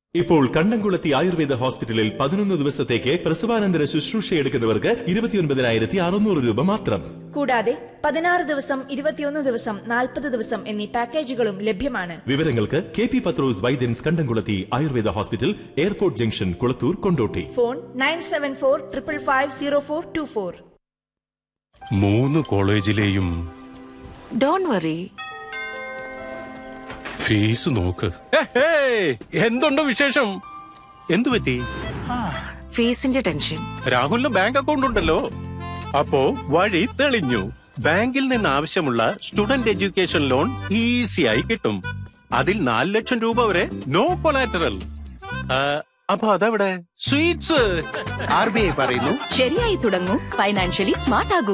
ഇപ്പോൾ കണ്ണംകുളത്തി ആയുർവേദ ഹോസ്പിറ്റലിൽ പതിനൊന്ന് ദിവസത്തേക്ക് പ്രസവാനന്തര ശുശ്രൂഷ എടുക്കുന്നവർക്ക് ഇരുപത്തിയൊൻപതിനായിരത്തി അറുന്നൂറ് രൂപ മാത്രം കൂടാതെ പതിനാറ് ദിവസം ഇരുപത്തിയൊന്ന് ദിവസം നാൽപ്പത് ദിവസം എന്നീ പാക്കേജുകളും ലഭ്യമാണ് വിവരങ്ങൾക്ക് K P Pathros Vaidyans Kandamkulathi Ayurveda hospital airport junction Kulathur Kondotty phone nine seven four triple five zero four two four മൂന്ന് കോളേജിലെയും ഡോൺ വറി ഫീസ് നോക്ക് എന്തുണ്ട് വിശേഷം എന്തു പറ്റി ഫീസിന്റെ ടെൻഷൻ രാഹുലിന് ബാങ്ക് അക്കൗണ്ട് ഉണ്ടല്ലോ അപ്പോ വഴി തെളിഞ്ഞു ബാങ്കിൽ നിന്ന് ആവശ്യമുള്ള സ്റ്റുഡന്റ് എഡ്യൂക്കേഷൻ ലോൺ ഈസിയായി കിട്ടും അതിൽ നാല് ലക്ഷം രൂപ വരെ നോ കൊലാറ്ററൽ അപ്പൊ അതെവിടെ സ്വീറ്റ്സ് ആർ ബി ഐ പറയുന്നു ശരിയായി തുടങ്ങൂ ഫൈനാൻഷ്യലി സ്മാർട്ട് ആകൂ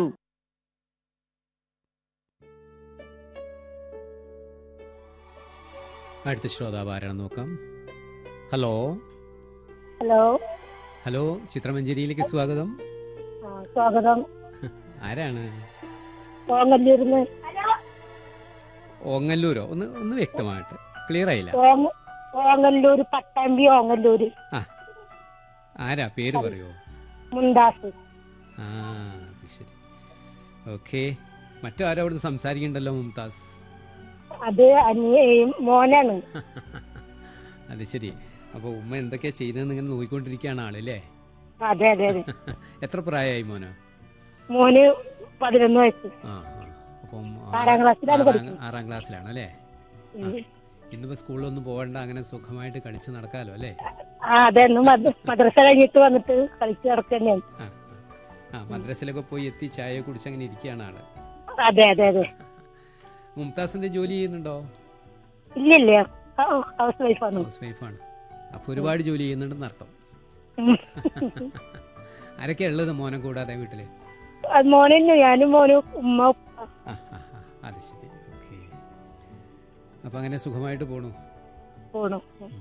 അടുത്ത ശ്രോതാവ് ആരാണെന്ന് നോക്കാം ഹലോ ഹലോ ഹലോ ചിത്രമഞ്ചേരിയിലേക്ക് സ്വാഗതം ആ, സ്വാഗതം ആരാണ് ഓങ്ങല്ലൂരിന്ന് ഓങ്ങല്ലൂരോ ഒന്ന് ഒന്ന് വ്യക്തമായിട്ട് ക്ലിയർ ആയില്ല ഓങ്ങ ഓങ്ങല്ലൂര് പട്ടാമ്പി ഓങ്ങല്ലൂര് ആ ആരാ പേര് പറയോ മുണ്ടാസ് ആ അത് ശരി ഓക്കെ മറ്റോ ആരോ അവിടുന്ന് സംസാരിക്കണ്ടല്ലോ മുംതാസ് അത് അനിയ മോനാണ് അത് ശരി അപ്പോൾ ഉമ്മ എന്തൊക്കെയാ ചെയ്യുന്നതെന്ന് ഇങ്ങനെ നോക്കിക്കൊണ്ടിരിക്കുകയാണ് ആളല്ലേ അതെ അതെ അതെ എത്ര പ്രായമായി മോന് മോന് പതിനൊന്ന് വയസ്സ് ആ ആ. അപ്പം ആറാം ക്ലാസ്സിലാണ് ആറാം- പഠിക്കുന്നത്. ആറാം ക്ലാസ്സിലാണ് അല്ലേ ഉം. ഇന്നിപ്പോ സ്കൂളിലൊന്നും പോകണ്ട അങ്ങനെ സുഖമായിട്ട് കളിച്ച് നടക്കാലോ അല്ലേ ആ അതെ ഇന്ന് മദ്ര- മദ്രസ കഴിഞ്ഞിട്ട് വന്നിട്ട് കളിച്ച് നടക്കന്നെയാണ് ആ ആ. ആ മദ്രസയിലൊക്കെ പോയി എത്തി ചായ കുടിച്ച് അങ്ങനെ ഇരിക്കുകയാണ് ആള് അതെ അതെ അതെ മുംതാസിന്റെ ജോലി ചെയ്യുന്നുണ്ടോ ഇല്ലില്ല ഹൗസ് വൈഫാണ് ഹൗസ് വൈഫാണ് അപ്പൊ ഒരുപാട് ജോലി ചെയ്യുന്നുണ്ടെന്ന് അർത്ഥം ഉം. ആരൊക്കെയാ ഉള്ളത് മോനെ കൂടാതെ വീട്ടില് അത് മോനെന്നെ ഞാനും മോനും ഉമ്മ ഉപ്പ. ആ ആ ആ അത് ശരി ഓക്കെ അപ്പൊ അങ്ങനെ സുഖമായിട്ട് പോണു പോണു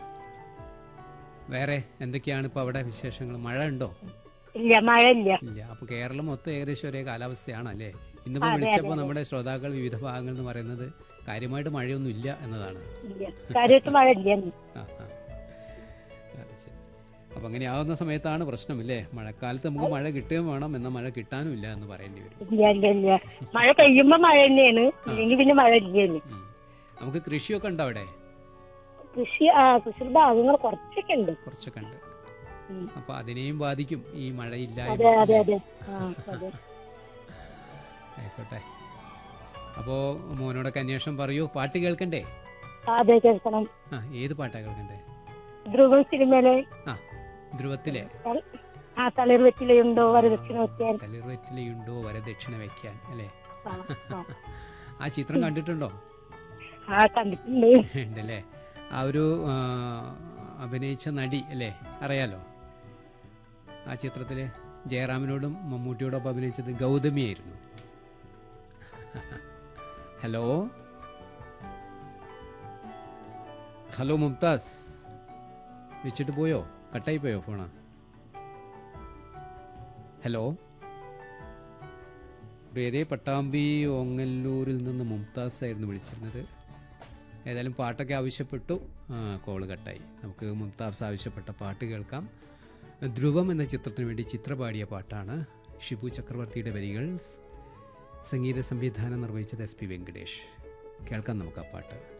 വേറെ എന്തൊക്കെയാണ് ഇപ്പൊ അവിടെ വിശേഷങ്ങൾ മഴ ഉണ്ടോ ഇല്ല മഴ ഇല്ല ഇല്ല അപ്പൊ കേരളം മൊത്തം ഏകദേശം ഒരേ കാലാവസ്ഥയാണ് അല്ലേ ഇന്നിപ്പോ അതെ, വിളിച്ചപ്പോ അതെ. നമ്മുടെ ശ്രോതാക്കൾ വിവിധ ഭാഗങ്ങൾ എന്ന് പറയുന്നത് കാര്യമായിട്ട് മഴയൊന്നും ഇല്ല എന്നതാണ് ഇല്ല കാര്യമായിട്ട് മഴ ഇല്ല ആ ആ അത് ശരി അപ്പൊ അങ്ങനെ ആവുന്ന സമയത്താണ് പ്രശ്നമില്ലേ മഴക്കാലത്ത് നമുക്ക് മഴ കിട്ടുകയും വേണം എന്നാൽ മഴ കിട്ടാനും ഇല്ല എന്ന് പറയേണ്ടി വരും ഇല്ല ഇല്ല ഇല്ല മഴ പെയ്യുമ്പോ മഴ തന്നെയാണ് ഇല്ലെങ്കിൽ പിന്നെ മഴ ഇല്ലേന് ഉം. നമുക്ക് കൃഷിയൊക്കെ ഉണ്ടോ അവിടെ കൃഷി ആ കൃഷി ഭാഗങ്ങൾ കുറച്ചൊക്കെ ഉണ്ട് കുറച്ചൊക്കെ ഉണ്ട് ഉം. അപ്പൊ അതിനെയും ബാധിക്കും ഈ മഴയില്ല അതെ അതെ അതെ ആ അതെ ആയിക്കോട്ടെ അപ്പോ മോനോടൊക്കെ അന്വേഷണം പറയൂ പാട്ട് കേൾക്കണ്ടേ അതെ കേൾക്കണം ആ ഏത് പാട്ടാ കേൾക്കണ്ടേ ധ്രുവം സിനിമയിലെ ആ ധ്രുവത്തിലെ ആ തളിർ വെറ്റിലയുണ്ടോ വരദക്ഷിണ വെക്കാൻ തളിർവറ്റിലയുണ്ടോ വരദക്ഷിണ വെക്കാൻ അല്ലേ ആ, ആ. ആ ചിത്രം കണ്ടിട്ടുണ്ടോ ആ കണ്ടിട്ടുണ്ട് ഉണ്ടല്ലേ ആ ഒരു ആ, അഭിനയിച്ച നടി അല്ലേ അറിയാലോ ആ ചിത്രത്തില് ജയറാമിനോടും മമ്മൂട്ടിയോടൊപ്പം അഭിനയിച്ചത് ഗൗതമിയായിരുന്നു ഹലോ ഹലോ മുംതാസ് വെച്ചിട്ട് പോയോ കട്ടായി പോയോ ഫോണ് ഹലോ പ്രിയരെ പട്ടാമ്പി ഓങ്ങല്ലൂരിൽ നിന്ന് മുംതാസ് ആയിരുന്നു വിളിച്ചിരുന്നത് ഏതായാലും പാട്ടൊക്കെ ആവശ്യപ്പെട്ടു ആ, കോള് കട്ടായി നമുക്ക് മുംതാസ് ആവശ്യപ്പെട്ട പാട്ട് കേൾക്കാം ധ്രുവം എന്ന ചിത്രത്തിന് വേണ്ടി ചിത്ര പാടിയ പാട്ടാണ് ഷിബു ചക്രവർത്തിയുടെ വരികൾ സംഗീത സംവിധാനം നിർവഹിച്ചത് എസ് പി വെങ്കടേഷ് കേൾക്കാം നമുക്ക് ആ പാട്ട്